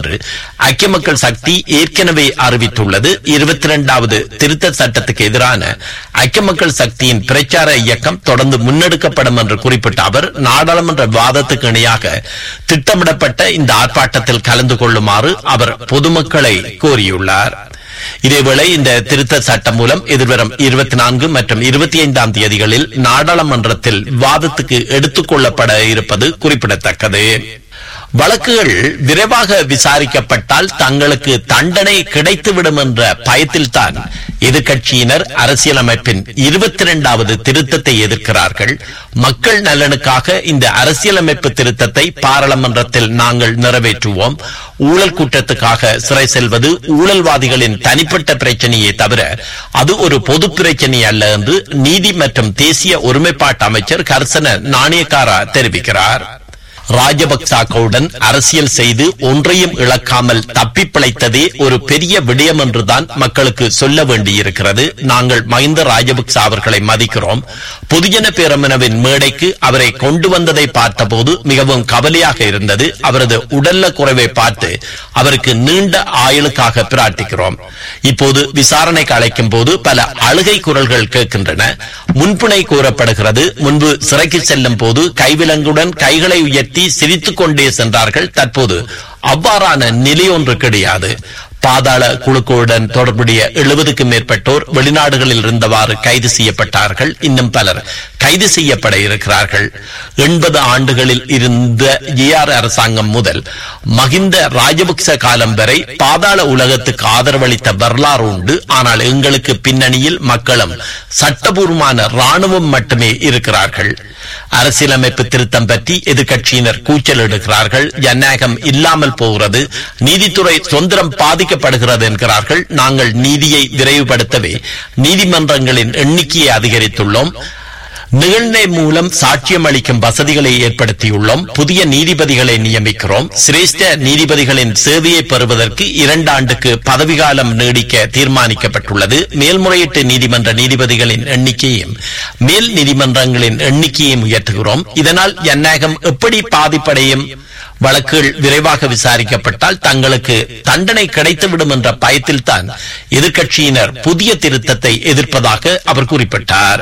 என்று ஐக்கிய மக்கள் சக்தி ஏற்கனவே அறிவித்துள்ளது இருபத்தி இரண்டாவது திருத்த சட்டத்துக்கு எதிரான ஐக்கிய மக்கள் சக்தியின் பிரச்சார இயக்கம் தொடர்ந்து முன்னெடுக்கப்படும் என்று குறிப்பிட்ட அவர் நாடாளுமன்ற விவாதத்துக்கு இணையாக திட்டமிடப்பட்ட இந்த ஆர்ப்பாட்டத்தில் கலந்து கொள்ளுமாறு அவர் பொதுமக்களை கோரியுள்ளார் இதேவேளை இந்த திருத்த சட்டம் மூலம் எதிர்வரும் இருபத்தி நான்கு மற்றும் இருபத்தி ஐந்தாம் தேதிகளில் நாடாளுமன்றத்தில் விவாதத்துக்கு எடுத்துக் கொள்ளப்பட இருப்பது குறிப்பிடத்தக்கது வழக்குகள் விரைவாக விசாரிக்கப்பட்டால் தங்களுக்கு தண்டனை கிடைத்துவிடும் என்ற பயத்தில்தான் எதிர்க்கட்சியினர் அரசியலமைப்பின் இருபத்தி இரண்டாவது திருத்தத்தை எதிர்க்கிறார்கள் மக்கள் நலனுக்காக இந்த அரசியலமைப்பு திருத்தத்தை பாராளுமன்றத்தில் நாங்கள் நிறைவேற்றுவோம் ஊழல் குற்றத்துக்காக சிறை செல்வது ஊழல்வாதிகளின் தனிப்பட்ட பிரச்சனையே தவிர அது ஒரு பொது பிரச்சனை அல்ல என்று நீதி மற்றும் தேசிய ஒருமைப்பாட்டு அமைச்சர் கர்சன நாணயக்காரா தெரிவிக்கிறார் ராஜபக்சாக்களுடன் அரசியல் செய்து ஒன்றையும் இழக்காமல் தப்பி பிழைத்ததே ஒரு பெரிய விடயம் என்றுதான் மக்களுக்கு சொல்ல வேண்டியிருக்கிறது நாங்கள் மஹிந்த ராஜபக்ச அவர்களை மதிக்கிறோம் பொதுஜன பேரமனவின் மேடைக்கு அவரை கொண்டு வந்ததை பார்த்தபோது மிகவும் கவலையாக இருந்தது அவரது உடல்ல குறைவை பார்த்து அவருக்கு நீண்ட ஆயுளுக்காக பிரார்த்திக்கிறோம் இப்போது விசாரணைக்கு அழைக்கும் போது பல அழுகை குரல்கள் கேட்கின்றன முன்பிணை கூறப்படுகிறது முன்பு சிறைக்கு செல்லும் போது கைவிலங்குடன் கைகளை உயர்த்தி சிரித்துக் கொண்டே சென்றார்கள் தற்போது அவ்வாறான நிலை ஒன்று கிடையாது பாதாள குழுக்களுடன் தொடர்புடைய எழுபதுக்கும் மேற்பட்டோர் வெளிநாடுகளில் இருந்தவாறு கைது செய்யப்பட்டார்கள் இன்னும் பலர் கைது செய்யப்பட இருக்கிறார்கள் எண்பது ஆண்டுகளில் இருந்த ஏஆர் அரசாங்கம் முதல் மகிந்த ராஜபக்ச காலம் வரை பாதாள உலகத்துக்கு ஆதரவளித்த வரலாறு உண்டு ஆனால் எங்களுக்கு பின்னணியில் மக்களும் சட்டபூர்வமான ராணுவம் மட்டுமே இருக்கிறார்கள் அரசியலமைப்பு திருத்தம் பற்றி எதிர்க்கட்சியினர் கூச்சல் எடுக்கிறார்கள் ஜனநாயகம் இல்லாமல் போகிறது நீதித்துறை சுதந்திரம் பாதிக்கப்படுகிறது என்கிறார்கள் நாங்கள் நீதியை விரைவுபடுத்தவே நீதிமன்றங்களின் எண்ணிக்கையை அதிகரித்துள்ளோம் நிகழ்நிலை மூலம் சாட்சியம் அளிக்கும் வசதிகளை ஏற்படுத்தியுள்ளோம் புதிய நீதிபதிகளை நியமிக்கிறோம் சிரேஷ்ட நீதிபதிகளின் சேவையை பெறுவதற்கு இரண்டு ஆண்டுக்கு பதவிகாலம் நீடிக்க தீர்மானிக்கப்பட்டுள்ளது மேல்முறையீட்டு நீதிமன்ற நீதிபதிகளின் எண்ணிக்கையும் மேல் நீதிமன்றங்களின் எண்ணிக்கையும் உயர்த்துகிறோம் இதனால் ஜனநாயகம் எப்படி பாதிப்படையும் வழக்குகள் விரைவாக விசாரிக்கப்பட்டால் தங்களுக்கு தண்டனை கிடைத்துவிடும் என்ற பயத்தில்தான் எதிர்க்கட்சியினர் புதிய திருத்தத்தை எதிர்ப்பதாக அவர் குறிப்பிட்டார்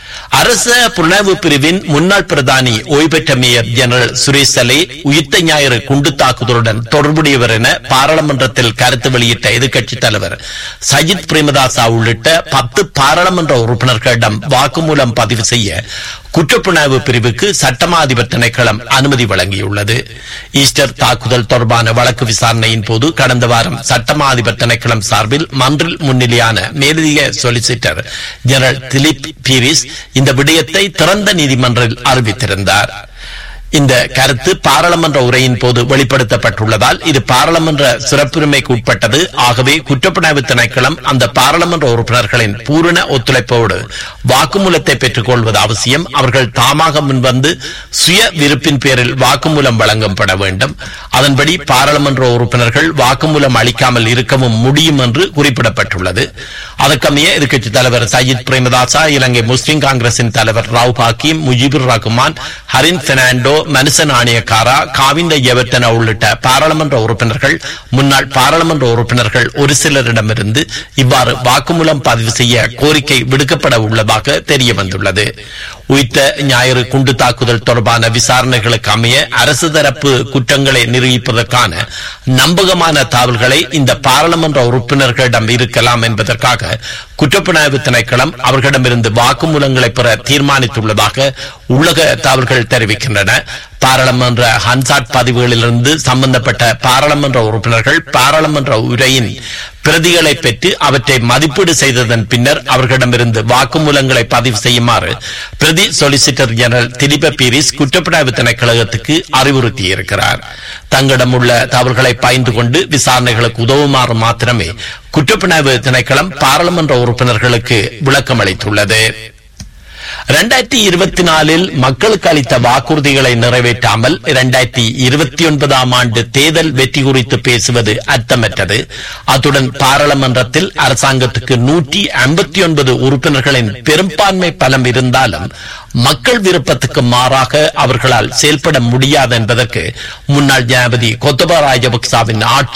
அரச புலனாய்வு பிரிவின் முன்னாள் பிரதானி ஓய்வு பெற்ற மேயர் ஜெனரல் சுரேஷ் சலே உயிர்த்த ஞாயிறு குண்டு தாக்குதலுடன் தொடர்புடையவர் என பாராளுமன்றத்தில் கருத்து வெளியிட்ட எதிர்க்கட்சித் தலைவர் சஜித் பிரேமதாசா உள்ளிட்ட பத்து பாராளுமன்ற உறுப்பினர்களிடம் வாக்குமூலம் பதிவு செய்ய குற்றப்புலனாய்வு பிரிவுக்கு சட்டமா அதிபர் திணைக்களம் அனுமதி வழங்கியுள்ளது ஈஸ்டர் தாக்குதல் தொடர்பான வழக்கு விசாரணையின் போது கடந்த வாரம் சட்டமா அதிபர் திணைக்களம் சார்பில் மன்றில் முன்னிலையான மேலதிக சொலிசிட்டர் ஜெனரல் திலீப் பீரிஸ் இந்த விடயத்தை திறந்த நீதிமன்றில் அறிவித்திருந்தார் இந்த கருத்து பாராளுமன்ற உரையின் போது வெளிப்படுத்தப்பட்டுள்ளதால் இது பாராளுமன்ற சிறப்புரிமைக்கு உட்பட்டது ஆகவே குற்றப்புலனாய்வு திணைக்களம் அந்த பாராளுமன்ற உறுப்பினர்களின் பூரண ஒத்துழைப்போடு வாக்குமூலத்தை பெற்றுக் கொள்வது அவசியம் அவர்கள் தாமாக முன்வந்து சுய விருப்பின் பேரில் வாக்குமூலம் வழங்கப்பட வேண்டும் அதன்படி பாராளுமன்ற உறுப்பினர்கள் வாக்குமூலம் அளிக்காமல் இருக்கவும் முடியும் என்று குறிப்பிடப்பட்டுள்ளது அதற்கமைய எதிர்க்கட்சித் தலைவர் சயித் பிரேமதாசா இலங்கை முஸ்லிம் காங்கிரசின் தலைவர் ராவ் ஹாக்கிம் முஜிபுர் ரஹ்மான் ஹரின் பெர்னாண்டோ மனுச நாணயக்காரா காவிந்த எவர்த்தன உள்ளிட்ட பாராளுமன்ற உறுப்பினர்கள் முன்னாள் பாராளுமன்ற உறுப்பினர்கள் ஒரு சிலரிடமிருந்து இவ்வாறு வாக்குமூலம் பதிவு செய்ய கோரிக்கை விடுக்கப்பட உள்ளதாக தெரிய வந்துள்ளது உயிர்த்த ஞாயிறு குண்டு தாக்குதல் தொடர்பான விசாரணைகளுக்கு அமைய அரசு தரப்பு குற்றங்களை நிரூபிப்பதற்கான நம்பகமான தகவல்களை இந்த பாராளுமன்ற உறுப்பினர்களிடம் இருக்கலாம் என்பதற்காக குற்றப்புலனாய்வு திணைக்களம் அவர்களிடமிருந்து வாக்குமூலங்களை பெற தீர்மானித்துள்ளதாக உலக தகவல்கள் தெரிவிக்கின்றன பாராளுமன்ற ஹன்சாட் பதிவுகளிலிருந்து சம்பந்தப்பட்ட பாராளுமன்ற உறுப்பினர்கள் பாராளுமன்ற உரையின் பிரதிகளை பெற்று அவற்றை மதிப்பீடு செய்ததன் பின்னர் அவர்களிடமிருந்து வாக்குமூலங்களை பதிவு செய்யுமாறு பிரதி சொலிசிட்டர் ஜெனரல் திலீப பீரிஸ் குற்றப்புலனாய்வு திணைக்களகத்துக்கு அறிவுறுத்தியிருக்கிறார் தங்களிடம் உள்ள தவறுகளை பயந்து கொண்டு விசாரணைகளுக்கு உதவுமாறு மாத்திரமே குற்றப்புலனாய்வு திணைக்களம் பாராளுமன்ற உறுப்பினர்களுக்கு விளக்கம் அளித்துள்ளது இரண்டாயிரத்தி இருபத்தி நாலில் மக்களுக்கு அளித்த வாக்குறுதிகளை நிறைவேற்றாமல் இரண்டாயிரத்தி இருபத்தி ஒன்பதாம் ஆண்டு தேர்தல் வெற்றி குறித்து பேசுவது அர்த்தமற்றது அத்துடன் பாராளுமன்றத்தில் அரசாங்கத்துக்கு நூற்றி ஐம்பத்தி ஒன்பது உறுப்பினர்களின் பெரும்பான்மை பலம் இருந்தாலும் மக்கள் விருப்பத்துக்கு மாறாக அவர்களால் செயல்பட முடியாது என்பதற்கு முன்னாள் ஜனாதிபதி கொத்தபா ராஜபக்சாவின் ஆட்சி